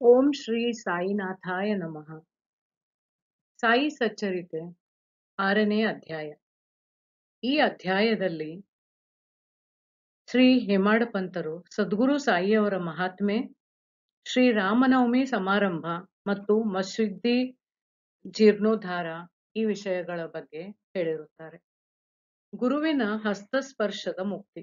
ಓಂ ಶ್ರೀ ಸಾಯಿನಾಥಾಯ ನಮಃ ಸಾಯಿ ಸಚ್ಚರಿತೆ ಆರನೇ ಅಧ್ಯಾಯ ಈ ಅಧ್ಯಾಯದಲ್ಲಿ ಶ್ರೀ ಹೇಮಾಡ ಪಂತರು ಸದ್ಗುರು ಸಾಯಿಯವರ ಮಹಾತ್ಮೆ ಶ್ರೀ ರಾಮನವಮಿ ಸಮಾರಂಭ ಮತ್ತು ಮಸ್ಜಿದಿ ಜೀರ್ಣೋದ್ಧಾರ ಈ ವಿಷಯಗಳ ಬಗ್ಗೆ ಹೇಳಿರುತ್ತಾರೆ ಗುರುವಿನ ಹಸ್ತಸ್ಪರ್ಶದ ಮುಕ್ತಿ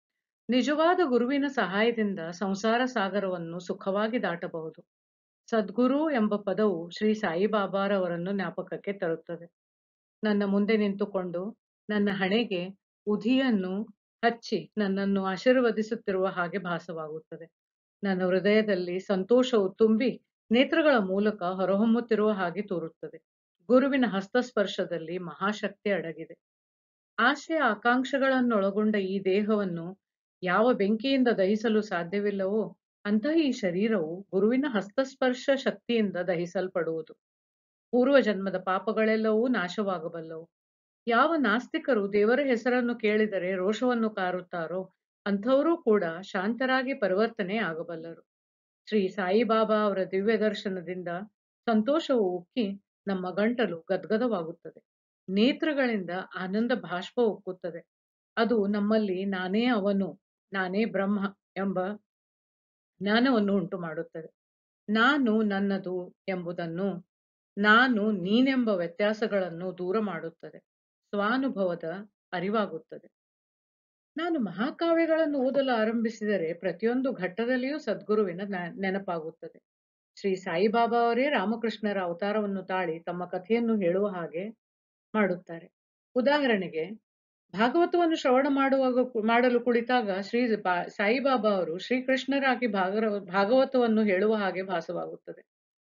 ನಿಜವಾದ ಗುರುವಿನ ಸಹಾಯದಿಂದ ಸಂಸಾರ ಸಾಗರವನ್ನು ಸುಖವಾಗಿ ದಾಟಬಹುದು ಸದ್ಗುರು ಎಂಬ ಪದವು ಶ್ರೀ ಸಾಯಿಬಾಬಾರವರನ್ನು ಜ್ಞಾಪಕಕ್ಕೆ ತರುತ್ತದೆ ನನ್ನ ಮುಂದೆ ನಿಂತುಕೊಂಡು ನನ್ನ ಹಣೆಗೆ ಉದಿಯನ್ನು ಹಚ್ಚಿ ನನ್ನನ್ನು ಆಶೀರ್ವದಿಸುತ್ತಿರುವ ಹಾಗೆ ಭಾಸವಾಗುತ್ತದೆ ನನ್ನ ಹೃದಯದಲ್ಲಿ ಸಂತೋಷವು ತುಂಬಿ ನೇತ್ರಗಳ ಮೂಲಕ ಹೊರಹೊಮ್ಮುತ್ತಿರುವ ಹಾಗೆ ತೋರುತ್ತದೆ ಗುರುವಿನ ಹಸ್ತಸ್ಪರ್ಶದಲ್ಲಿ ಮಹಾಶಕ್ತಿ ಅಡಗಿದೆ ಆಸೆ ಆಕಾಂಕ್ಷೆಗಳನ್ನೊಳಗೊಂಡ ಈ ದೇಹವನ್ನು ಯಾವ ಬೆಂಕಿಯಿಂದ ದಹಿಸಲು ಸಾಧ್ಯವಿಲ್ಲವೋ ಅಂತಹ ಈ ಶರೀರವು ಗುರುವಿನ ಹಸ್ತಸ್ಪರ್ಶ ಶಕ್ತಿಯಿಂದ ದಹಿಸಲ್ಪಡುವುದು ಪೂರ್ವ ಜನ್ಮದ ಪಾಪಗಳೆಲ್ಲವೂ ನಾಶವಾಗಬಲ್ಲವು ಯಾವ ನಾಸ್ತಿಕರು ದೇವರ ಹೆಸರನ್ನು ಕೇಳಿದರೆ ರೋಷವನ್ನು ಕಾರುತ್ತಾರೋ ಅಂಥವರೂ ಕೂಡ ಶಾಂತರಾಗಿ ಪರಿವರ್ತನೆ ಆಗಬಲ್ಲರು ಶ್ರೀ ಸಾಯಿಬಾಬಾ ಅವರ ದಿವ್ಯ ದರ್ಶನದಿಂದ ಸಂತೋಷವು ಉಕ್ಕಿ ನಮ್ಮ ಗಂಟಲು ಗದ್ಗದವಾಗುತ್ತದೆ ನೇತ್ರಗಳಿಂದ ಆನಂದ ಭಾಷ್ಪ ಉಕ್ಕುತ್ತದೆ ಅದು ನಮ್ಮಲ್ಲಿ ನಾನೇ ಅವನು ನಾನೇ ಬ್ರಹ್ಮ ಎಂಬ ಜ್ಞಾನವನ್ನು ಉಂಟು ಮಾಡುತ್ತದೆ ನಾನು ನನ್ನದು ಎಂಬುದನ್ನು ನಾನು ನೀನೆಂಬ ವ್ಯತ್ಯಾಸಗಳನ್ನು ದೂರ ಮಾಡುತ್ತದೆ ಸ್ವಾನುಭವದ ಅರಿವಾಗುತ್ತದೆ ನಾನು ಮಹಾಕಾವ್ಯಗಳನ್ನು ಓದಲು ಆರಂಭಿಸಿದರೆ ಪ್ರತಿಯೊಂದು ಘಟ್ಟದಲ್ಲಿಯೂ ಸದ್ಗುರುವಿನ ನೆನಪಾಗುತ್ತದೆ ಶ್ರೀ ಸಾಯಿಬಾಬಾ ಅವರೇ ರಾಮಕೃಷ್ಣರ ಅವತಾರವನ್ನು ತಾಳಿ ತಮ್ಮ ಕಥೆಯನ್ನು ಹೇಳುವ ಹಾಗೆ ಮಾಡುತ್ತಾರೆ ಉದಾಹರಣೆಗೆ ಭಾಗವತವನ್ನು ಶ್ರವಣ ಮಾಡುವಾಗ ಮಾಡಲು ಕುಳಿತಾಗ ಶ್ರೀ ಸಾಯಿಬಾಬಾ ಅವರು ಶ್ರೀಕೃಷ್ಣರಾಗಿ ಭಾಗರ ಭಾಗವತವನ್ನು ಹೇಳುವ ಹಾಗೆ ಭಾಸವಾಗುತ್ತದೆ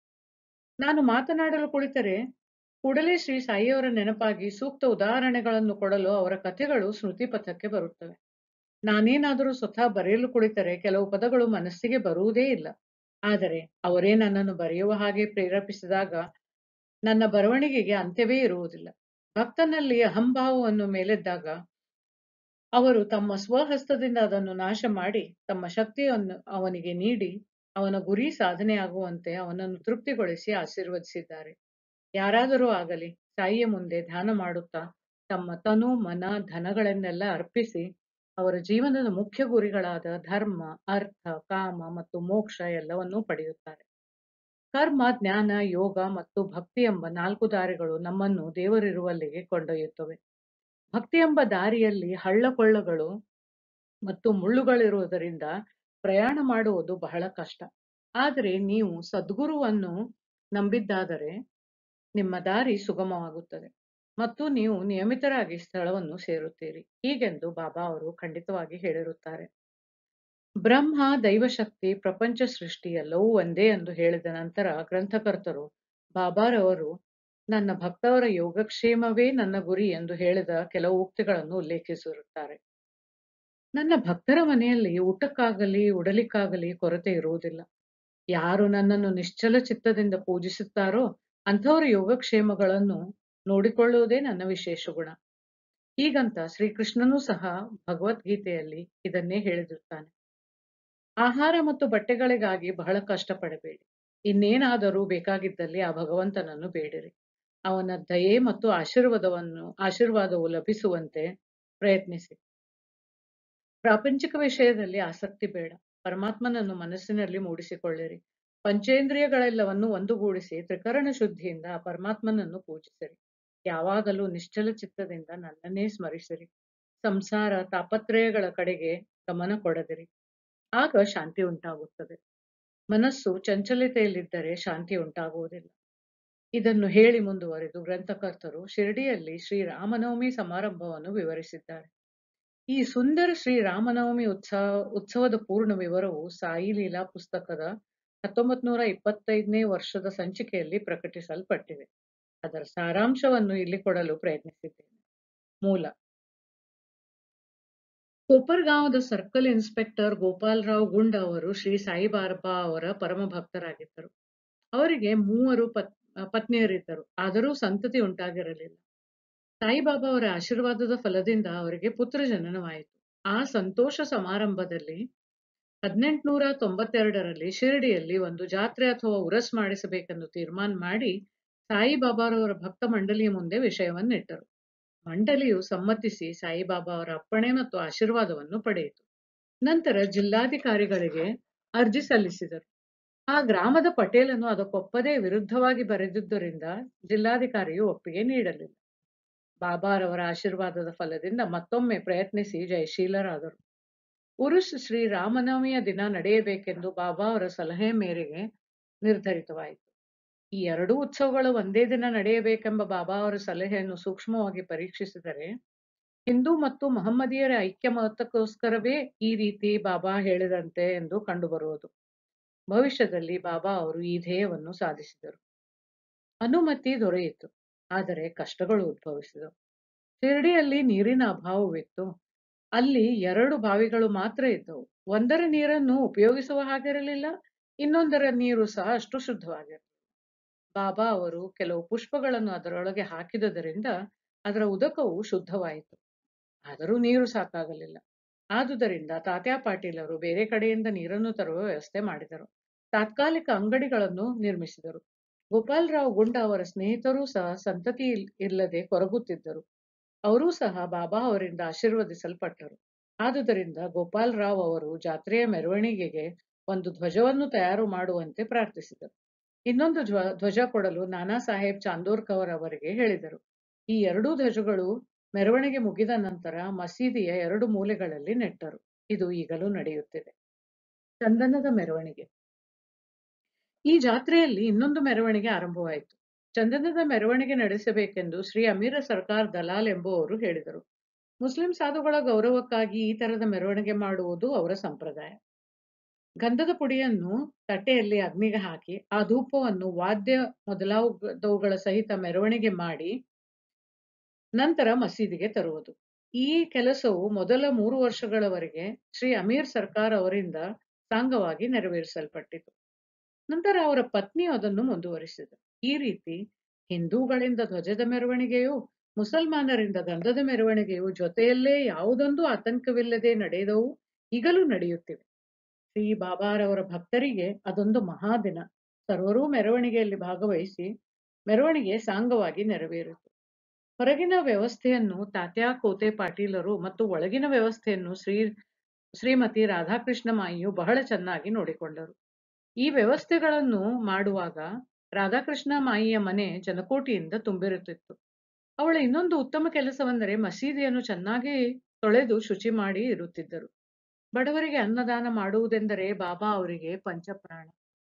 ನಾನು ಮಾತನಾಡಲು ಕುಳಿತರೆ ಕೂಡಲೇ ಶ್ರೀ ಸಾಯಿಯವರ ನೆನಪಾಗಿ ಸೂಕ್ತ ಉದಾಹರಣೆಗಳನ್ನು ಕೊಡಲು ಅವರ ಕಥೆಗಳು ಸ್ಮೃತಿ ಪಥಕ್ಕೆ ಬರುತ್ತವೆ ನಾನೇನಾದರೂ ಸ್ವತಃ ಬರೆಯಲು ಕುಳಿತರೆ ಕೆಲವು ಪದಗಳು ಮನಸ್ಸಿಗೆ ಬರುವುದೇ ಇಲ್ಲ ಆದರೆ ಅವರೇ ನನ್ನನ್ನು ಬರೆಯುವ ಹಾಗೆ ಪ್ರೇರೇಪಿಸಿದಾಗ ನನ್ನ ಬರವಣಿಗೆಗೆ ಅಂತ್ಯವೇ ಇರುವುದಿಲ್ಲ ಭಕ್ತನಲ್ಲಿ ಅಹಂಭಾವವನ್ನು ಮೇಲೆದ್ದಾಗ ಅವರು ತಮ್ಮ ಸ್ವಹಸ್ತದಿಂದ ಅದನ್ನು ನಾಶ ಮಾಡಿ ತಮ್ಮ ಶಕ್ತಿಯನ್ನು ಅವನಿಗೆ ನೀಡಿ ಅವನ ಗುರಿ ಸಾಧನೆಯಾಗುವಂತೆ ಅವನನ್ನು ತೃಪ್ತಿಗೊಳಿಸಿ ಆಶೀರ್ವದಿಸಿದ್ದಾರೆ ಯಾರಾದರೂ ಆಗಲಿ ತಾಯಿಯ ಮುಂದೆ ಧ್ಯಾನ ಮಾಡುತ್ತಾ ತಮ್ಮ ತನು ಮನ ಧನಗಳನ್ನೆಲ್ಲ ಅರ್ಪಿಸಿ ಅವರ ಜೀವನದ ಮುಖ್ಯ ಗುರಿಗಳಾದ ಧರ್ಮ ಅರ್ಥ ಕಾಮ ಮತ್ತು ಮೋಕ್ಷ ಎಲ್ಲವನ್ನೂ ಪಡೆಯುತ್ತಾರೆ ಕರ್ಮ ಜ್ಞಾನ ಯೋಗ ಮತ್ತು ಭಕ್ತಿ ಎಂಬ ನಾಲ್ಕು ದಾರಿಗಳು ನಮ್ಮನ್ನು ದೇವರಿರುವಲ್ಲಿಗೆ ಕೊಂಡೊಯ್ಯುತ್ತವೆ ಭಕ್ತಿ ಎಂಬ ದಾರಿಯಲ್ಲಿ ಹಳ್ಳಕೊಳ್ಳಗಳು ಮತ್ತು ಮುಳ್ಳುಗಳಿರುವುದರಿಂದ ಪ್ರಯಾಣ ಮಾಡುವುದು ಬಹಳ ಕಷ್ಟ ಆದರೆ ನೀವು ಸದ್ಗುರುವನ್ನು ನಂಬಿದ್ದಾದರೆ ನಿಮ್ಮ ದಾರಿ ಸುಗಮವಾಗುತ್ತದೆ ಮತ್ತು ನೀವು ನಿಯಮಿತರಾಗಿ ಸ್ಥಳವನ್ನು ಸೇರುತ್ತೀರಿ ಹೀಗೆಂದು ಬಾಬಾ ಅವರು ಖಂಡಿತವಾಗಿ ಹೇಳಿರುತ್ತಾರೆ ಬ್ರಹ್ಮ ದೈವಶಕ್ತಿ ಪ್ರಪಂಚ ಸೃಷ್ಟಿ ಎಲ್ಲವೂ ಒಂದೇ ಎಂದು ಹೇಳಿದ ನಂತರ ಗ್ರಂಥಕರ್ತರು ಬಾಬಾರವರು ನನ್ನ ಭಕ್ತವರ ಯೋಗಕ್ಷೇಮವೇ ನನ್ನ ಗುರಿ ಎಂದು ಹೇಳಿದ ಕೆಲವು ಉಕ್ತಿಗಳನ್ನು ಉಲ್ಲೇಖಿಸಿರುತ್ತಾರೆ ನನ್ನ ಭಕ್ತರ ಮನೆಯಲ್ಲಿ ಊಟಕ್ಕಾಗಲಿ ಉಡಲಿಕ್ಕಾಗಲಿ ಕೊರತೆ ಇರುವುದಿಲ್ಲ ಯಾರು ನನ್ನನ್ನು ನಿಶ್ಚಲ ಚಿತ್ತದಿಂದ ಪೂಜಿಸುತ್ತಾರೋ ಅಂಥವರ ಯೋಗಕ್ಷೇಮಗಳನ್ನು ನೋಡಿಕೊಳ್ಳುವುದೇ ನನ್ನ ವಿಶೇಷ ಗುಣ ಹೀಗಂತ ಶ್ರೀಕೃಷ್ಣನೂ ಸಹ ಭಗವದ್ಗೀತೆಯಲ್ಲಿ ಇದನ್ನೇ ಹೇಳಿದಿರುತ್ತಾನೆ ಆಹಾರ ಮತ್ತು ಬಟ್ಟೆಗಳಿಗಾಗಿ ಬಹಳ ಕಷ್ಟಪಡಬೇಡಿ ಇನ್ನೇನಾದರೂ ಬೇಕಾಗಿದ್ದಲ್ಲಿ ಆ ಭಗವಂತನನ್ನು ಬೇಡಿರಿ ಅವನ ದಯೆ ಮತ್ತು ಆಶೀರ್ವಾದವನ್ನು ಆಶೀರ್ವಾದವು ಲಭಿಸುವಂತೆ ಪ್ರಯತ್ನಿಸಿ ಪ್ರಾಪಂಚಿಕ ವಿಷಯದಲ್ಲಿ ಆಸಕ್ತಿ ಬೇಡ ಪರಮಾತ್ಮನನ್ನು ಮನಸ್ಸಿನಲ್ಲಿ ಮೂಡಿಸಿಕೊಳ್ಳಿರಿ ಪಂಚೇಂದ್ರಿಯಗಳೆಲ್ಲವನ್ನು ಒಂದುಗೂಡಿಸಿ ತ್ರಿಕರಣ ಶುದ್ಧಿಯಿಂದ ಆ ಪರಮಾತ್ಮನನ್ನು ಪೂಜಿಸಿರಿ ಯಾವಾಗಲೂ ನಿಶ್ಚಲ ಚಿತ್ತದಿಂದ ನನ್ನನ್ನೇ ಸ್ಮರಿಸಿರಿ ಸಂಸಾರ ತಾಪತ್ರಯಗಳ ಕಡೆಗೆ ಗಮನ ಕೊಡದಿರಿ ಆಗ ಶಾಂತಿ ಉಂಟಾಗುತ್ತದೆ ಮನಸ್ಸು ಚಂಚಲತೆಯಲ್ಲಿದ್ದರೆ ಶಾಂತಿ ಉಂಟಾಗುವುದಿಲ್ಲ ಇದನ್ನು ಹೇಳಿ ಮುಂದುವರೆದು ಗ್ರಂಥಕರ್ತರು ಶಿರಡಿಯಲ್ಲಿ ಶ್ರೀರಾಮನವಮಿ ಸಮಾರಂಭವನ್ನು ವಿವರಿಸಿದ್ದಾರೆ ಈ ಸುಂದರ ಶ್ರೀರಾಮನವಮಿ ಉತ್ಸವ ಉತ್ಸವದ ಪೂರ್ಣ ವಿವರವು ಸಾಯಿ ಲೀಲಾ ಪುಸ್ತಕದ ಹತ್ತೊಂಬತ್ ನೂರ ಇಪ್ಪತ್ತೈದನೇ ವರ್ಷದ ಸಂಚಿಕೆಯಲ್ಲಿ ಪ್ರಕಟಿಸಲ್ಪಟ್ಟಿದೆ ಅದರ ಸಾರಾಂಶವನ್ನು ಇಲ್ಲಿ ಕೊಡಲು ಪ್ರಯತ್ನಿಸಿದ್ದೇನೆ ಮೂಲ ಕೋಪರ್ಗಾಂವದ ಸರ್ಕಲ್ ಇನ್ಸ್ಪೆಕ್ಟರ್ ಗೋಪಾಲರಾವ್ ಗುಂಡ್ ಅವರು ಶ್ರೀ ಸಾಯಿಬಾಬಾ ಅವರ ಪರಮ ಭಕ್ತರಾಗಿದ್ದರು ಅವರಿಗೆ ಮೂವರು ಪತ್ ಪತ್ನಿಯರಿದ್ದರು ಆದರೂ ಸಂತತಿ ಉಂಟಾಗಿರಲಿಲ್ಲ ಸಾಯಿಬಾಬಾ ಅವರ ಆಶೀರ್ವಾದದ ಫಲದಿಂದ ಅವರಿಗೆ ಪುತ್ರ ಜನನವಾಯಿತು ಆ ಸಂತೋಷ ಸಮಾರಂಭದಲ್ಲಿ ಹದಿನೆಂಟುನೂರ ತೊಂಬತ್ತೆರಡರಲ್ಲಿ ಶಿರಡಿಯಲ್ಲಿ ಒಂದು ಜಾತ್ರೆ ಅಥವಾ ಉರಸ್ ಮಾಡಿಸಬೇಕೆಂದು ತೀರ್ಮಾನ ಮಾಡಿ ಸಾಯಿಬಾಬಾರವರ ಭಕ್ತ ಮಂಡಳಿಯ ಮುಂದೆ ವಿಷಯವನ್ನಿಟ್ಟರು ಮಂಡಳಿಯು ಸಮ್ಮತಿಸಿ ಸಾಯಿಬಾಬಾ ಅವರ ಅಪ್ಪಣೆ ಮತ್ತು ಆಶೀರ್ವಾದವನ್ನು ಪಡೆಯಿತು ನಂತರ ಜಿಲ್ಲಾಧಿಕಾರಿಗಳಿಗೆ ಅರ್ಜಿ ಸಲ್ಲಿಸಿದರು ಆ ಗ್ರಾಮದ ಪಟೇಲನು ಅದಕ್ಕೊಪ್ಪದೇ ವಿರುದ್ಧವಾಗಿ ಬರೆದಿದ್ದರಿಂದ ಜಿಲ್ಲಾಧಿಕಾರಿಯು ಒಪ್ಪಿಗೆ ನೀಡಲಿಲ್ಲ ಬಾಬಾರವರ ಆಶೀರ್ವಾದದ ಫಲದಿಂದ ಮತ್ತೊಮ್ಮೆ ಪ್ರಯತ್ನಿಸಿ ಜಯಶೀಲರಾದರು ಉರುಸ್ ಶ್ರೀ ರಾಮನವಮಿಯ ದಿನ ನಡೆಯಬೇಕೆಂದು ಬಾಬಾ ಅವರ ಸಲಹೆ ಮೇರೆಗೆ ನಿರ್ಧರಿತವಾಯಿತು ಈ ಎರಡೂ ಉತ್ಸವಗಳು ಒಂದೇ ದಿನ ನಡೆಯಬೇಕೆಂಬ ಬಾಬಾ ಅವರ ಸಲಹೆಯನ್ನು ಸೂಕ್ಷ್ಮವಾಗಿ ಪರೀಕ್ಷಿಸಿದರೆ ಹಿಂದೂ ಮತ್ತು ಮಹಮ್ಮದೀಯರ ಐಕ್ಯ ಮತಕ್ಕೋಸ್ಕರವೇ ಈ ರೀತಿ ಬಾಬಾ ಹೇಳಿದಂತೆ ಎಂದು ಕಂಡುಬರುವುದು ಭವಿಷ್ಯದಲ್ಲಿ ಬಾಬಾ ಅವರು ಈ ಧ್ಯೇಯವನ್ನು ಸಾಧಿಸಿದರು ಅನುಮತಿ ದೊರೆಯಿತು ಆದರೆ ಕಷ್ಟಗಳು ಉದ್ಭವಿಸಿದವು ಶಿರಡಿಯಲ್ಲಿ ನೀರಿನ ಅಭಾವವಿತ್ತು ಅಲ್ಲಿ ಎರಡು ಬಾವಿಗಳು ಮಾತ್ರ ಇದ್ದವು ಒಂದರ ನೀರನ್ನು ಉಪಯೋಗಿಸುವ ಹಾಗಿರಲಿಲ್ಲ ಇನ್ನೊಂದರ ನೀರು ಸಹ ಅಷ್ಟು ಶುದ್ಧವಾಗಿರಲಿಲ್ಲ ಬಾಬಾ ಅವರು ಕೆಲವು ಪುಷ್ಪಗಳನ್ನು ಅದರೊಳಗೆ ಹಾಕಿದುದರಿಂದ ಅದರ ಉದಕವು ಶುದ್ಧವಾಯಿತು ಆದರೂ ನೀರು ಸಾಕಾಗಲಿಲ್ಲ ಆದುದರಿಂದ ತಾತ್ಯಾ ಪಾಟೀಲರು ಬೇರೆ ಕಡೆಯಿಂದ ನೀರನ್ನು ತರುವ ವ್ಯವಸ್ಥೆ ಮಾಡಿದರು ತಾತ್ಕಾಲಿಕ ಅಂಗಡಿಗಳನ್ನು ನಿರ್ಮಿಸಿದರು ಗೋಪಾಲರಾವ್ ಗುಂಡ ಅವರ ಸ್ನೇಹಿತರೂ ಸಹ ಸಂತತಿ ಇಲ್- ಇಲ್ಲದೆ ಕೊರಗುತ್ತಿದ್ದರು ಅವರೂ ಸಹ ಬಾಬಾ ಅವರಿಂದ ಆಶೀರ್ವದಿಸಲ್ಪಟ್ಟರು ಆದುದರಿಂದ ಗೋಪಾಲರಾವ್ ಅವರು ಜಾತ್ರೆಯ ಮೆರವಣಿಗೆಗೆ ಒಂದು ಧ್ವಜವನ್ನು ತಯಾರು ಮಾಡುವಂತೆ ಪ್ರಾರ್ಥಿಸಿದರು ಇನ್ನೊಂದು ಧ್ವ ಧ್ವಜ ಕೊಡಲು ನಾನಾ ಸಾಹೇಬ್ ಚಾಂದೋರ್ಕರ್ ಅವರಿಗೆ ಹೇಳಿದರು ಈ ಎರಡೂ ಧ್ವಜಗಳು ಮೆರವಣಿಗೆ ಮುಗಿದ ನಂತರ ಮಸೀದಿಯ ಎರಡು ಮೂಲೆಗಳಲ್ಲಿ ನೆಟ್ಟರು ಇದು ಈಗಲೂ ನಡೆಯುತ್ತಿದೆ ಚಂದನದ ಮೆರವಣಿಗೆ ಈ ಜಾತ್ರೆಯಲ್ಲಿ ಇನ್ನೊಂದು ಮೆರವಣಿಗೆ ಆರಂಭವಾಯಿತು ಚಂದನದ ಮೆರವಣಿಗೆ ನಡೆಸಬೇಕೆಂದು ಶ್ರೀ ಅಮೀರ ಸರ್ಕಾರ್ ದಲಾಲ್ ಎಂಬುವವರು ಹೇಳಿದರು ಮುಸ್ಲಿಂ ಸಾಧುಗಳ ಗೌರವಕ್ಕಾಗಿ ಈ ತರದ ಮೆರವಣಿಗೆ ಮಾಡುವುದು ಅವರ ಸಂಪ್ರದಾಯ ಗಂಧದ ಪುಡಿಯನ್ನು ತಟ್ಟೆಯಲ್ಲಿ ಅಗ್ನಿಗೆ ಹಾಕಿ ಆ ಧೂಪವನ್ನು ವಾದ್ಯ ಮೊದಲಾದವುಗಳ ಸಹಿತ ಮೆರವಣಿಗೆ ಮಾಡಿ ನಂತರ ಮಸೀದಿಗೆ ತರುವುದು ಈ ಕೆಲಸವು ಮೊದಲ ಮೂರು ವರ್ಷಗಳವರೆಗೆ ಶ್ರೀ ಅಮೀರ್ ಸರ್ಕಾರ್ ಅವರಿಂದ ಸಾಂಗವಾಗಿ ನೆರವೇರಿಸಲ್ಪಟ್ಟಿತು ನಂತರ ಅವರ ಪತ್ನಿ ಅದನ್ನು ಮುಂದುವರಿಸಿದರು ಈ ರೀತಿ ಹಿಂದೂಗಳಿಂದ ಧ್ವಜದ ಮೆರವಣಿಗೆಯು ಮುಸಲ್ಮಾನರಿಂದ ಗಂಧದ ಮೆರವಣಿಗೆಯು ಜೊತೆಯಲ್ಲೇ ಯಾವುದೊಂದು ಆತಂಕವಿಲ್ಲದೆ ನಡೆದವು ಈಗಲೂ ನಡೆಯುತ್ತಿವೆ ಶ್ರೀ ಬಾಬಾರವರ ಭಕ್ತರಿಗೆ ಅದೊಂದು ಮಹಾದಿನ ಸರ್ವರೂ ಮೆರವಣಿಗೆಯಲ್ಲಿ ಭಾಗವಹಿಸಿ ಮೆರವಣಿಗೆ ಸಾಂಗವಾಗಿ ನೆರವೇರಿತು ಹೊರಗಿನ ವ್ಯವಸ್ಥೆಯನ್ನು ತಾತ್ಯಾ ಕೋತೆ ಪಾಟೀಲರು ಮತ್ತು ಒಳಗಿನ ವ್ಯವಸ್ಥೆಯನ್ನು ಶ್ರೀ ಶ್ರೀಮತಿ ರಾಧಾಕೃಷ್ಣ ಮಾಯಿಯು ಬಹಳ ಚೆನ್ನಾಗಿ ನೋಡಿಕೊಂಡರು ಈ ವ್ಯವಸ್ಥೆಗಳನ್ನು ಮಾಡುವಾಗ ರಾಧಾಕೃಷ್ಣ ಮಾಯಿಯ ಮನೆ ಜನಕೋಟಿಯಿಂದ ತುಂಬಿರುತ್ತಿತ್ತು ಅವಳ ಇನ್ನೊಂದು ಉತ್ತಮ ಕೆಲಸವೆಂದರೆ ಮಸೀದಿಯನ್ನು ಚೆನ್ನಾಗಿ ತೊಳೆದು ಶುಚಿ ಮಾಡಿ ಇರುತ್ತಿದ್ದರು ಬಡವರಿಗೆ ಅನ್ನದಾನ ಮಾಡುವುದೆಂದರೆ ಬಾಬಾ ಅವರಿಗೆ ಪಂಚಪ್ರಾಣ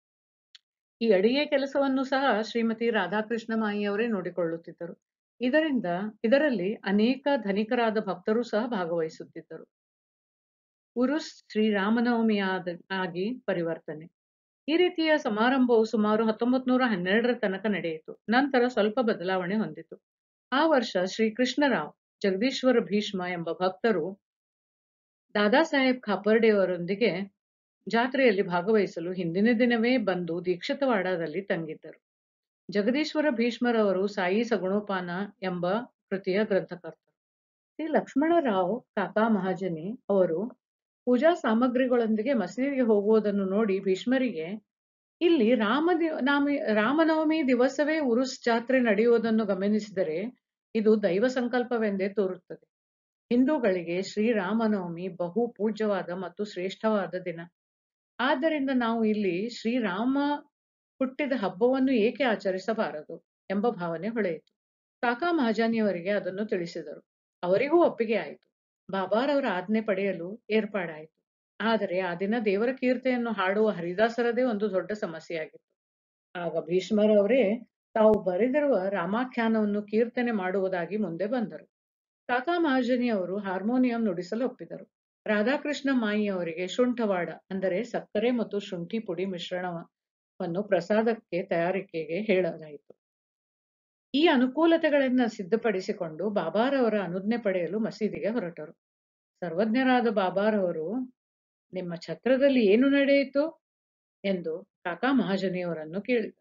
ಈ ಅಡಿಗೆ ಕೆಲಸವನ್ನು ಸಹ ಶ್ರೀಮತಿ ರಾಧಾಕೃಷ್ಣ ಮಾಯಿಯವರೇ ನೋಡಿಕೊಳ್ಳುತ್ತಿದ್ದರು ಇದರಿಂದ ಇದರಲ್ಲಿ ಅನೇಕ ಧನಿಕರಾದ ಭಕ್ತರು ಸಹ ಭಾಗವಹಿಸುತ್ತಿದ್ದರು ಉರುಸ್ ಶ್ರೀರಾಮನವಮಿಯಾದ ಆಗಿ ಪರಿವರ್ತನೆ ಈ ರೀತಿಯ ಸಮಾರಂಭವು ಸುಮಾರು ಹತ್ತೊಂಬತ್ತು ನೂರ ಹನ್ನೆರಡರ ತನಕ ನಡೆಯಿತು ನಂತರ ಸ್ವಲ್ಪ ಬದಲಾವಣೆ ಹೊಂದಿತು ಆ ವರ್ಷ ಶ್ರೀ ಕೃಷ್ಣರಾವ್ ಜಗದೀಶ್ವರ ಭೀಷ್ಮ ಎಂಬ ಭಕ್ತರು ದಾದಾ ಸಾಹೇಬ್ ಖಾಪರ್ಡೆಯವರೊಂದಿಗೆ ಜಾತ್ರೆಯಲ್ಲಿ ಭಾಗವಹಿಸಲು ಹಿಂದಿನ ದಿನವೇ ಬಂದು ದೀಕ್ಷಿತವಾಡದಲ್ಲಿ ತಂಗಿದ್ದರು ಜಗದೀಶ್ವರ ಭೀಷ್ಮರವರು ಸಾಯಿ ಸಗುಣೋಪಾನ ಎಂಬ ಕೃತಿಯ ಗ್ರಂಥಕರ್ತರು ಶ್ರೀ ಲಕ್ಷ್ಮಣರಾವ್ ಕಾಕಾ ಮಹಾಜನಿ ಅವರು ಪೂಜಾ ಸಾಮಗ್ರಿಗಳೊಂದಿಗೆ ಮಸೀದಿಗೆ ಹೋಗುವುದನ್ನು ನೋಡಿ ಭೀಷ್ಮರಿಗೆ ಇಲ್ಲಿ ರಾಮ ದಿ- ನಾಮಿ ರಾಮನವಮಿ ದಿವಸವೇ ಉರುಸ್ ಜಾತ್ರೆ ನಡೆಯುವುದನ್ನು ಗಮನಿಸಿದರೆ ಇದು ದೈವ ಸಂಕಲ್ಪವೆಂದೇ ತೋರುತ್ತದೆ ಹಿಂದೂಗಳಿಗೆ ಶ್ರೀರಾಮನವಮಿ ಬಹು ಪೂಜ್ಯವಾದ ಮತ್ತು ಶ್ರೇಷ್ಠವಾದ ದಿನ ಆದ್ದರಿಂದ ನಾವು ಇಲ್ಲಿ ಶ್ರೀರಾಮ ಹುಟ್ಟಿದ ಹಬ್ಬವನ್ನು ಏಕೆ ಆಚರಿಸಬಾರದು ಎಂಬ ಭಾವನೆ ಹೊಳೆಯಿತು ಕಾಕಾ ಮಹಾಜಾನಿಯವರಿಗೆ ಅದನ್ನು ತಿಳಿಸಿದರು ಅವರಿಗೂ ಒಪ್ಪಿಗೆ ಆಯಿತು ಬಾಬಾರವರ ಆಜ್ಞೆ ಪಡೆಯಲು ಏರ್ಪಾಡಾಯಿತು ಆದರೆ ಆ ದಿನ ದೇವರ ಕೀರ್ತಿಯನ್ನು ಹಾಡುವ ಹರಿದಾಸರದೇ ಒಂದು ದೊಡ್ಡ ಸಮಸ್ಯೆಯಾಗಿತ್ತು ಆಗ ಭೀಷ್ಮರವರೇ ತಾವು ಬರೆದಿರುವ ರಾಮಾಖ್ಯಾನವನ್ನು ಕೀರ್ತನೆ ಮಾಡುವುದಾಗಿ ಮುಂದೆ ಬಂದರು ಕಾಕಾ ಮಹಾಜನಿಯವರು ಹಾರ್ಮೋನಿಯಂ ನುಡಿಸಲು ಒಪ್ಪಿದರು ರಾಧಾಕೃಷ್ಣ ಮಾಯಿ ಅವರಿಗೆ ಶುಂಠವಾಡ ಅಂದರೆ ಸಕ್ಕರೆ ಮತ್ತು ಶುಂಠಿ ಪುಡಿ ಮಿಶ್ರಣವನ್ನು ಪ್ರಸಾದಕ್ಕೆ ತಯಾರಿಕೆಗೆ ಹೇಳಲಾಯಿತು ಈ ಅನುಕೂಲತೆಗಳನ್ನ ಸಿದ್ಧಪಡಿಸಿಕೊಂಡು ಬಾಬಾರವರ ಅನುಜ್ಞೆ ಪಡೆಯಲು ಮಸೀದಿಗೆ ಹೊರಟರು ಸರ್ವಜ್ಞರಾದ ಬಾಬಾರವರು ನಿಮ್ಮ ಛತ್ರದಲ್ಲಿ ಏನು ನಡೆಯಿತು ಎಂದು ಕಾಕಾ ಮಹಾಜನಿಯವರನ್ನು ಕೇಳಿದರು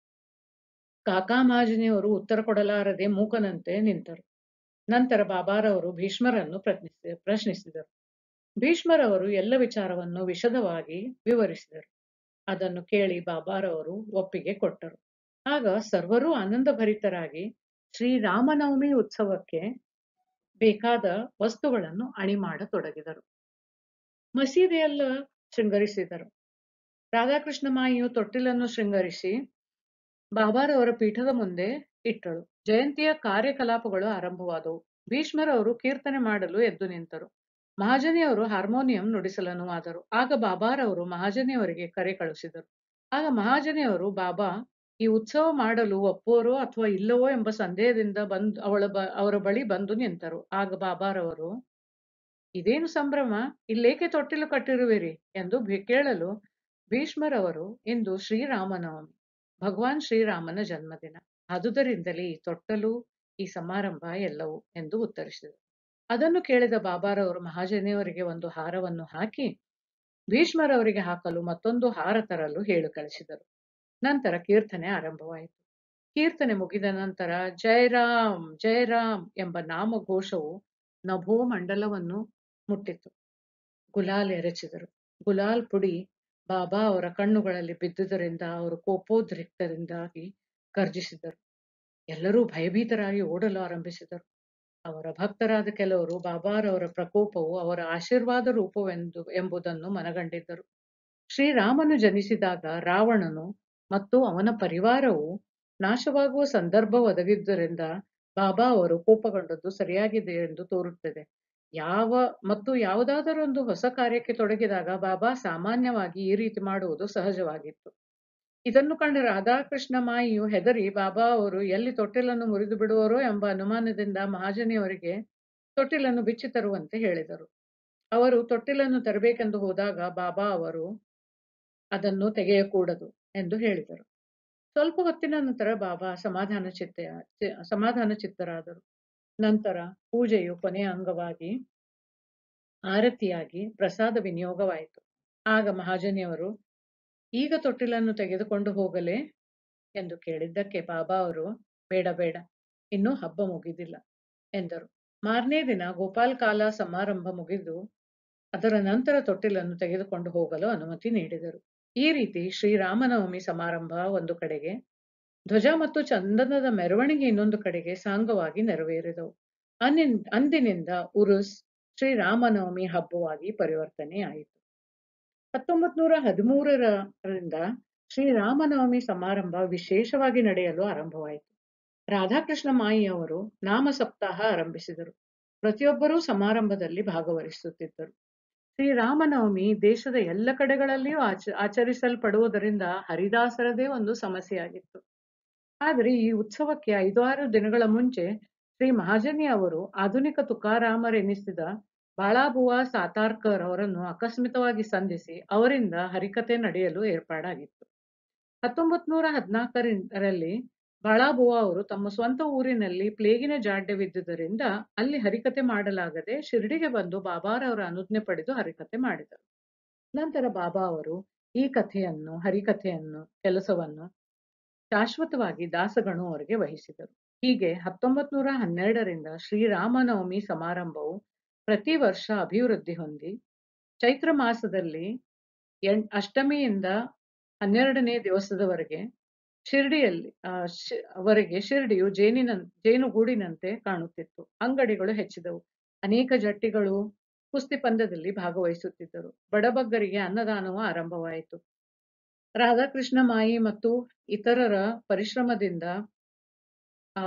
ಕಾಕಾ ಮಹಾಜನಿಯವರು ಉತ್ತರ ಕೊಡಲಾರದೆ ಮೂಕನಂತೆ ನಿಂತರು ನಂತರ ಬಾಬಾರವರು ಭೀಷ್ಮರನ್ನು ಪ್ರಶ್ನಿಸಿ ಪ್ರಶ್ನಿಸಿದರು ಭೀಷ್ಮರವರು ಎಲ್ಲ ವಿಚಾರವನ್ನು ವಿಶದವಾಗಿ ವಿವರಿಸಿದರು ಅದನ್ನು ಕೇಳಿ ಬಾಬಾರವರು ಒಪ್ಪಿಗೆ ಕೊಟ್ಟರು ಆಗ ಸರ್ವರೂ ಆನಂದಭರಿತರಾಗಿ ಶ್ರೀರಾಮನವಮಿ ಉತ್ಸವಕ್ಕೆ ಬೇಕಾದ ವಸ್ತುಗಳನ್ನು ಅಣಿ ಮಾಡತೊಡಗಿದರು ಮಸೀದಿಯೆಲ್ಲ ಶೃಂಗರಿಸಿದರು ರಾಧಾಕೃಷ್ಣ ಮಾಯಿಯು ತೊಟ್ಟಿಲನ್ನು ಶೃಂಗರಿಸಿ ಬಾಬಾರವರ ಪೀಠದ ಮುಂದೆ ಇಟ್ಟಳು ಜಯಂತಿಯ ಕಾರ್ಯಕಲಾಪಗಳು ಆರಂಭವಾದವು ಭೀಷ್ಮರವರು ಕೀರ್ತನೆ ಮಾಡಲು ಎದ್ದು ನಿಂತರು ಮಹಾಜನಿಯವರು ಹಾರ್ಮೋನಿಯಂ ನುಡಿಸಲನು ಆದರು ಆಗ ಬಾಬಾರವರು ಮಹಾಜನಿಯವರಿಗೆ ಕರೆ ಕಳುಹಿಸಿದರು ಆಗ ಮಹಾಜನಿಯವರು ಬಾಬಾ ಈ ಉತ್ಸವ ಮಾಡಲು ಒಪ್ಪುವರೋ ಅಥವಾ ಇಲ್ಲವೋ ಎಂಬ ಸಂದೇಹದಿಂದ ಬಂದು ಅವಳ ಬ ಅವರ ಬಳಿ ಬಂದು ನಿಂತರು ಆಗ ಬಾಬಾರವರು ಇದೇನು ಸಂಭ್ರಮ ಇಲ್ಲೇಕೆ ತೊಟ್ಟಿಲು ಕಟ್ಟಿರುವಿರಿ ಎಂದು ಭಿ- ಕೇಳಲು ಭೀಷ್ಮರವರು ಇಂದು ಶ್ರೀರಾಮನವಮಿ ಭಗವಾನ್ ಶ್ರೀರಾಮನ ಜನ್ಮದಿನ ಆದುದರಿಂದಲೇ ಈ ತೊಟ್ಟಲು ಈ ಸಮಾರಂಭ ಎಲ್ಲವೂ ಎಂದು ಉತ್ತರಿಸಿದರು ಅದನ್ನು ಕೇಳಿದ ಬಾಬಾರವರು ಮಹಾಜನಿಯವರಿಗೆ ಒಂದು ಹಾರವನ್ನು ಹಾಕಿ ಭೀಷ್ಮರವರಿಗೆ ಹಾಕಲು ಮತ್ತೊಂದು ಹಾರ ತರಲು ಹೇಳು ಕಳಿಸಿದರು ನಂತರ ಕೀರ್ತನೆ ಆರಂಭವಾಯಿತು ಕೀರ್ತನೆ ಮುಗಿದ ನಂತರ ಜಯ ರಾಮ್ ಜಯ ರಾಮ್ ಎಂಬ ನಾಮಘೋಷವು ನಭೋ ಮಂಡಲವನ್ನು ಮುಟ್ಟಿತು ಗುಲಾಲ್ ಎರಚಿದರು ಗುಲಾಲ್ ಪುಡಿ ಬಾಬಾ ಅವರ ಕಣ್ಣುಗಳಲ್ಲಿ ಬಿದ್ದುದರಿಂದ ಅವರು ಕೋಪೋದ್ರಿಕ್ತರಿಂದಾಗಿ ಗರ್ಜಿಸಿದರು ಎಲ್ಲರೂ ಭಯಭೀತರಾಗಿ ಓಡಲು ಆರಂಭಿಸಿದರು ಅವರ ಭಕ್ತರಾದ ಕೆಲವರು ಬಾಬಾರವರ ಪ್ರಕೋಪವು ಅವರ ಆಶೀರ್ವಾದ ರೂಪವೆಂದು ಎಂಬುದನ್ನು ಮನಗಂಡಿದ್ದರು ಶ್ರೀರಾಮನು ಜನಿಸಿದಾಗ ರಾವಣನು ಮತ್ತು ಅವನ ಪರಿವಾರವು ನಾಶವಾಗುವ ಸಂದರ್ಭ ಒದಗಿದ್ದರಿಂದ ಬಾಬಾ ಅವರು ಕೋಪಗೊಂಡದ್ದು ಸರಿಯಾಗಿದೆ ಎಂದು ತೋರುತ್ತದೆ ಯಾವ ಮತ್ತು ಯಾವುದಾದರೊಂದು ಹೊಸ ಕಾರ್ಯಕ್ಕೆ ತೊಡಗಿದಾಗ ಬಾಬಾ ಸಾಮಾನ್ಯವಾಗಿ ಈ ರೀತಿ ಮಾಡುವುದು ಸಹಜವಾಗಿತ್ತು ಇದನ್ನು ಕಂಡ ರಾಧಾಕೃಷ್ಣ ಮಾಯಿಯು ಹೆದರಿ ಬಾಬಾ ಅವರು ಎಲ್ಲಿ ತೊಟ್ಟಿಲನ್ನು ಮುರಿದು ಬಿಡುವರೋ ಎಂಬ ಅನುಮಾನದಿಂದ ಮಹಾಜನಿಯವರಿಗೆ ತೊಟ್ಟಿಲನ್ನು ಬಿಚ್ಚಿ ತರುವಂತೆ ಹೇಳಿದರು ಅವರು ತೊಟ್ಟಿಲನ್ನು ತರಬೇಕೆಂದು ಹೋದಾಗ ಬಾಬಾ ಅವರು ಅದನ್ನು ತೆಗೆಯಕೂಡದು ಎಂದು ಹೇಳಿದರು ಸ್ವಲ್ಪ ಹೊತ್ತಿನ ನಂತರ ಬಾಬಾ ಸಮಾಧಾನ ಚಿತ್ತ ಚಿ- ಸಮಾಧಾನ ಚಿತ್ತರಾದರು ನಂತರ ಪೂಜೆಯು ಕೊನೆಯ ಅಂಗವಾಗಿ ಆರತಿಯಾಗಿ ಪ್ರಸಾದ ವಿನಿಯೋಗವಾಯಿತು ಆಗ ಮಹಾಜನಿಯವರು ಈಗ ತೊಟ್ಟಿಲನ್ನು ತೆಗೆದುಕೊಂಡು ಹೋಗಲೇ ಎಂದು ಕೇಳಿದ್ದಕ್ಕೆ ಬಾಬಾ ಅವರು ಬೇಡ ಬೇಡ ಇನ್ನೂ ಹಬ್ಬ ಮುಗಿದಿಲ್ಲ ಎಂದರು ಮಾರನೇ ದಿನ ಗೋಪಾಲ್ ಕಾಲ ಸಮಾರಂಭ ಮುಗಿದು ಅದರ ನಂತರ ತೊಟ್ಟಿಲನ್ನು ತೆಗೆದುಕೊಂಡು ಹೋಗಲು ಅನುಮತಿ ನೀಡಿದರು ಈ ರೀತಿ ಶ್ರೀರಾಮನವಮಿ ಸಮಾರಂಭ ಒಂದು ಕಡೆಗೆ ಧ್ವಜ ಮತ್ತು ಚಂದನದ ಮೆರವಣಿಗೆ ಇನ್ನೊಂದು ಕಡೆಗೆ ಸಾಂಗವಾಗಿ ನೆರವೇರಿದವು ಅನಿನ್ ಅಂದಿನಿಂದ ಉರುಸ್ ಶ್ರೀರಾಮನವಮಿ ಹಬ್ಬವಾಗಿ ಪರಿವರ್ತನೆಯಾಯಿತು ಹತ್ತೊಂಬತ್ ನೂರ ಹದಿಮೂರರಿಂದ ಶ್ರೀರಾಮನವಮಿ ಸಮಾರಂಭ ವಿಶೇಷವಾಗಿ ನಡೆಯಲು ಆರಂಭವಾಯಿತು ರಾಧಾಕೃಷ್ಣ ಮಾಯಿ ಅವರು ನಾಮ ಸಪ್ತಾಹ ಆರಂಭಿಸಿದರು ಪ್ರತಿಯೊಬ್ಬರೂ ಸಮಾರಂಭದಲ್ಲಿ ಭಾಗವಹಿಸುತ್ತಿದ್ದರು ಶ್ರೀರಾಮನವಮಿ ದೇಶದ ಎಲ್ಲ ಕಡೆಗಳಲ್ಲಿಯೂ ಆಚ ಆಚರಿಸಲ್ಪಡುವುದರಿಂದ ಹರಿದಾಸರದೇ ಒಂದು ಸಮಸ್ಯೆಯಾಗಿತ್ತು ಆದರೆ ಈ ಉತ್ಸವಕ್ಕೆ ಐದು ಆರು ದಿನಗಳ ಮುಂಚೆ ಶ್ರೀ ಮಹಾಜನಿ ಅವರು ಆಧುನಿಕ ತುಕಾರಾಮರೆನಿಸಿದ ಬಾಳಾಬುವ ಸಾತಾರ್ಕರ್ ಅವರನ್ನು ಆಕಸ್ಮಿಕವಾಗಿ ಸಂಧಿಸಿ ಅವರಿಂದ ಹರಿಕತೆ ನಡೆಯಲು ಏರ್ಪಾಡಾಗಿತ್ತು ಹತ್ತೊಂಬತ್ ನೂರ ಹದಿನಾಲ್ಕರಲ್ಲಿ ಬಾಳಾಬುವ ಅವರು ತಮ್ಮ ಸ್ವಂತ ಊರಿನಲ್ಲಿ ಪ್ಲೇಗಿನ ಜಾಡ್ಯವಿದ್ದುದರಿಂದ ಅಲ್ಲಿ ಹರಿಕತೆ ಮಾಡಲಾಗದೆ ಶಿರ್ಡಿಗೆ ಬಂದು ಬಾಬಾರವರ ಅನುಜ್ಞೆ ಪಡೆದು ಹರಿಕತೆ ಮಾಡಿದರು ನಂತರ ಬಾಬಾ ಅವರು ಈ ಕಥೆಯನ್ನು ಹರಿಕಥೆಯನ್ನು ಕೆಲಸವನ್ನು ಶಾಶ್ವತವಾಗಿ ದಾಸಗಣು ಅವರಿಗೆ ವಹಿಸಿದರು ಹೀಗೆ ಹತ್ತೊಂಬತ್ ನೂರ ಹನ್ನೆರಡರಿಂದ ಶ್ರೀರಾಮನವಮಿ ಸಮಾರಂಭವು ಪ್ರತಿ ವರ್ಷ ಅಭಿವೃದ್ಧಿ ಹೊಂದಿ ಚೈತ್ರ ಮಾಸದಲ್ಲಿ ಎಣ್ ಅಷ್ಟಮಿಯಿಂದ ಹನ್ನೆರಡನೇ ದಿವಸದವರೆಗೆ ಶಿರ್ಡಿಯಲ್ಲಿ ಆ, ಶಿ- ವರೆಗೆ ಶಿರ್ಡಿಯು ಜೇನಿನ ಜೇನುಗೂಡಿನಂತೆ ಕಾಣುತ್ತಿತ್ತು ಅಂಗಡಿಗಳು ಹೆಚ್ಚಿದವು ಅನೇಕ ಜಟ್ಟಿಗಳು ಕುಸ್ತಿ ಪಂದ್ಯದಲ್ಲಿ ಭಾಗವಹಿಸುತ್ತಿದ್ದರು ಬಡಬಗ್ಗರಿಗೆ ಅನ್ನದಾನವು ಆರಂಭವಾಯಿತು ರಾಧಾಕೃಷ್ಣ ಮಾಯಿ ಮತ್ತು ಇತರರ ಪರಿಶ್ರಮದಿಂದ ಆ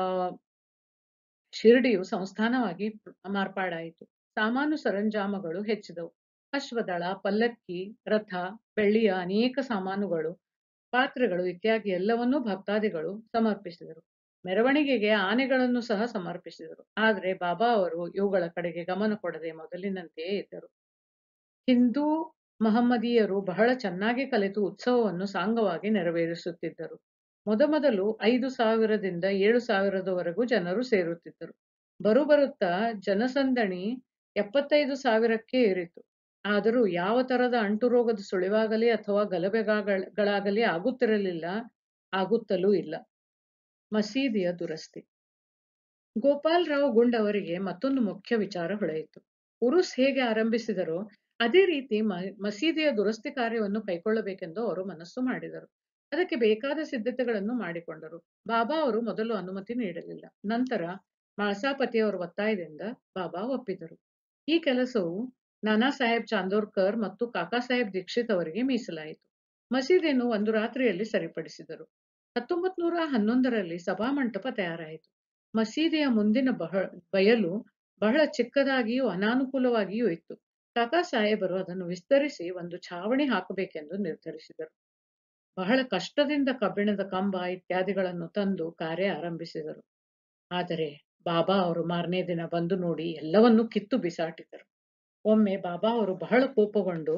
ಶಿರ್ಡಿಯು ಸಂಸ್ಥಾನವಾಗಿ ಮಾರ್ಪಾಡಾಯಿತು ಸಾಮಾನು ಸರಂಜಾಮಗಳು ಹೆಚ್ಚಿದವು ಅಶ್ವದಳ ಪಲ್ಲಕ್ಕಿ ರಥ ಬೆಳ್ಳಿಯ ಅನೇಕ ಸಾಮಾನುಗಳು ಪಾತ್ರೆಗಳು ಇತ್ಯಾದಿ ಎಲ್ಲವನ್ನೂ ಭಕ್ತಾದಿಗಳು ಸಮರ್ಪಿಸಿದರು ಮೆರವಣಿಗೆಗೆ ಆನೆಗಳನ್ನು ಸಹ ಸಮರ್ಪಿಸಿದರು ಆದರೆ ಬಾಬಾ ಅವರು ಇವುಗಳ ಕಡೆಗೆ ಗಮನ ಕೊಡದೆ ಮೊದಲಿನಂತೆಯೇ ಇದ್ದರು ಹಿಂದೂ ಮಹಮ್ಮದೀಯರು ಬಹಳ ಚೆನ್ನಾಗಿ ಕಲಿತು ಉತ್ಸವವನ್ನು ಸಾಂಗವಾಗಿ ನೆರವೇರಿಸುತ್ತಿದ್ದರು ಮೊದಮೊದಲು ಐದು ಸಾವಿರದಿಂದ ಏಳು ಸಾವಿರದವರೆಗೂ ಜನರು ಸೇರುತ್ತಿದ್ದರು ಬರುಬರುತ್ತಾ ಜನಸಂದಣಿ ಎಪ್ಪತ್ತೈದು ಸಾವಿರಕ್ಕೆ ಏರಿತು ಆದರೂ ಯಾವ ತರದ ಅಂಟುರೋಗದ ಸುಳಿವಾಗಲಿ ಅಥವಾ ಗಲಭೆಗಳಾಗಲಿ ಆಗುತ್ತಿರಲಿಲ್ಲ ಆಗುತ್ತಲೂ ಇಲ್ಲ ಮಸೀದಿಯ ದುರಸ್ತಿ ಗೋಪಾಲ್ ರಾವ್ ಗುಂಡ್ ಅವರಿಗೆ ಮತ್ತೊಂದು ಮುಖ್ಯ ವಿಚಾರ ಹೊಳೆಯಿತು ಉರುಸ್ ಹೇಗೆ ಆರಂಭಿಸಿದರೋ ಅದೇ ರೀತಿ ಮ ಮಸೀದಿಯ ದುರಸ್ತಿ ಕಾರ್ಯವನ್ನು ಕೈಗೊಳ್ಳಬೇಕೆಂದು ಅವರು ಮನಸ್ಸು ಮಾಡಿದರು. ಅದಕ್ಕೆ ಬೇಕಾದ ಸಿದ್ಧತೆಗಳನ್ನು ಮಾಡಿಕೊಂಡರು. ಬಾಬಾ ಅವರು ಮೊದಲು ಅನುಮತಿ ನೀಡಲಿಲ್ಲ. ನಂತರ ಮಾಳ್ಸಾಪತಿಯವರ ಒತ್ತಾಯದಿಂದ ಬಾಬಾ ಒಪ್ಪಿದರು. ಈ ಕೆಲಸವು ನಾನಾ ಸಾಹೇಬ್ ಚಾಂದೋರ್ಕರ್ ಮತ್ತು ಕಾಕಾ ಸಾಹೇಬ್ ದೀಕ್ಷಿತ್ ಅವರಿಗೆ ಮೀಸಲಾಯಿತು. ಮಸೀದಿಯನ್ನು ಒಂದು ರಾತ್ರಿಯಲ್ಲಿ ಸರಿಪಡಿಸಿದರು. ಹತ್ತೊಂಬತ್ತು ನೂರ ಹನ್ನೊಂದರಲ್ಲಿ ಸಭಾಮಂಟಪ ತಯಾರಾಯಿತು. ಮಸೀದಿಯ ಮುಂದಿನ ಬಹ ಬಯಲು ಬಹಳ ಚಿಕ್ಕದಾಗಿಯೂ ಅನಾನುಕೂಲವಾಗಿಯೂ ಇತ್ತು. ಕಾಕಾ ಸಾಹೇಬರು ಅದನ್ನು ವಿಸ್ತರಿಸಿ ಒಂದು ಛಾವಣಿ ಹಾಕಬೇಕೆಂದು ನಿರ್ಧರಿಸಿದರು. ಬಹಳ ಕಷ್ಟದಿಂದ ಕಬ್ಬಿಣದ ಕಂಬ ಇತ್ಯಾದಿಗಳನ್ನು ತಂದು ಕಾರ್ಯ ಆರಂಭಿಸಿದರು. ಆದರೆ ಬಾಬಾ ಅವರು ಮಾರನೇ ದಿನ ಬಂದು ನೋಡಿ ಎಲ್ಲವನ್ನೂ ಕಿತ್ತು ಬಿಸಾಡಿದರು. ಒಮ್ಮೆ ಬಾಬಾ ಅವರು ಬಹಳ ಕೋಪಗೊಂಡು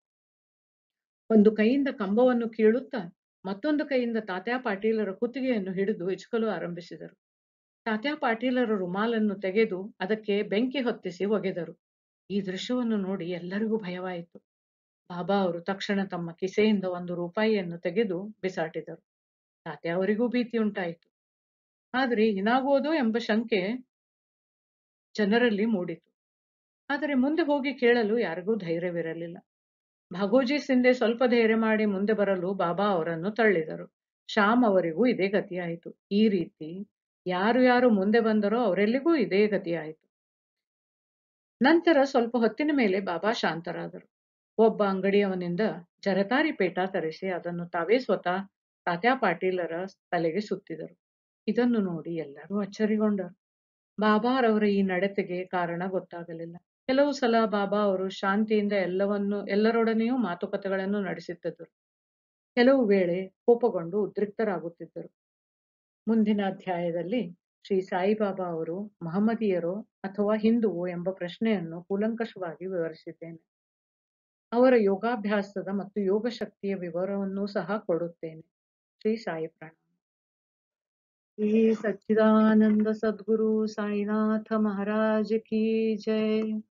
ಒಂದು ಕೈಯಿಂದ ಕಂಬವನ್ನು ಕೀಳುತ್ತಾ ಮತ್ತೊಂದು ಕೈಯಿಂದ ತಾತ್ಯಾ ಪಾಟೀಲರ ಕುತ್ತಿಗೆಯನ್ನು ಹಿಡಿದು ಇಚಕಲು ಆರಂಭಿಸಿದರು. ತಾತ್ಯಾ ಪಾಟೀಲರ ರುಮಾಲನ್ನು ತೆಗೆದು ಅದಕ್ಕೆ ಬೆಂಕಿ ಹೊತ್ತಿಸಿ ಒಗೆದರು. ಈ ದೃಶ್ಯವನ್ನು ನೋಡಿ ಎಲ್ಲರಿಗೂ ಭಯವಾಯಿತು. ಬಾಬಾ ಅವರು ತಕ್ಷಣ ತಮ್ಮ ಕಿಸೆಯಿಂದ ಒಂದು ರೂಪಾಯಿಯನ್ನು ತೆಗೆದು ಬಿಸಾಟಿದರು. ತಾತ್ಯಾ ಅವರಿಗೂ ಭೀತಿಯುಂಟಾಯಿತು. ಆದರೆ ಏನಾಗುವುದೋ ಎಂಬ ಶಂಕೆ ಜನರಲ್ಲಿ ಮೂಡಿತು. ಆದರೆ ಮುಂದೆ ಹೋಗಿ ಕೇಳಲು ಯಾರಿಗೂ ಧೈರ್ಯವಿರಲಿಲ್ಲ. ಭಾಗೋಜಿ ಸಿಂಧೆ ಸ್ವಲ್ಪ ಧೈರ್ಯ ಮಾಡಿ ಮುಂದೆ ಬರಲು ಬಾಬಾ ಅವರನ್ನು ತಳ್ಳಿದರು. ಶ್ಯಾಮ್ ಅವರಿಗೂ ಇದೇ ಗತಿಯಾಯಿತು. ಈ ರೀತಿ ಯಾರು ಯಾರು ಮುಂದೆ ಬಂದರೋ ಅವರೆಲ್ಲಿಗೂ ಇದೇ ಗತಿಯಾಯಿತು. ನಂತರ ಸ್ವಲ್ಪ ಹೊತ್ತಿನ ಮೇಲೆ ಬಾಬಾ ಶಾಂತರಾದರು. ಒಬ್ಬ ಅಂಗಡಿಯವನಿಂದ ಜರತಾರಿ ಪೇಟ ತರಿಸಿ ಅದನ್ನು ತಾವೇ ಸ್ವತಃ ತಾತ್ಯಾ ಪಾಟೀಲರ ತಲೆಗೆ ಸುತ್ತಿದರು. ಇದನ್ನು ನೋಡಿ ಎಲ್ಲರೂ ಅಚ್ಚರಿಗೊಂಡರು. ಬಾಬಾರವರ ಈ ನಡತೆಗೆ ಕಾರಣ ಗೊತ್ತಾಗಲಿಲ್ಲ. ಕೆಲವು ಸಲ ಬಾಬಾ ಅವರು ಶಾಂತಿಯಿಂದ ಎಲ್ಲವನ್ನು ಎಲ್ಲರೊಡನೆಯೂ ಮಾತುಕತೆಗಳನ್ನು ನಡೆಸುತ್ತಿದ್ದರು. ಕೆಲವು ವೇಳೆ ಕೋಪಗೊಂಡು ಉದ್ರಿಕ್ತರಾಗುತ್ತಿದ್ದರು. ಮುಂದಿನ ಅಧ್ಯಾಯದಲ್ಲಿ ಶ್ರೀ ಸಾಯಿಬಾಬಾ ಅವರು ಮಹಮ್ಮದೀಯರೋ ಅಥವಾ ಹಿಂದುವೋ ಎಂಬ ಪ್ರಶ್ನೆಯನ್ನು ಕೂಲಂಕಷವಾಗಿ ವಿವರಿಸಿದ್ದೇನೆ. ಅವರ ಯೋಗಾಭ್ಯಾಸದ ಮತ್ತು ಯೋಗ ಶಕ್ತಿಯ ವಿವರವನ್ನೂ ಸಹ ಕೊಡುತ್ತೇನೆ. ಶ್ರೀ ಸಾಯಿ ಪ್ರಣಾಮ. ಶ್ರೀ ಸಚ್ಚಿದಾನಂದ ಸದ್ಗುರು ಸಾಯಿನಾಥ ಮಹಾರಾಜ್ ಕಿ ಜೈ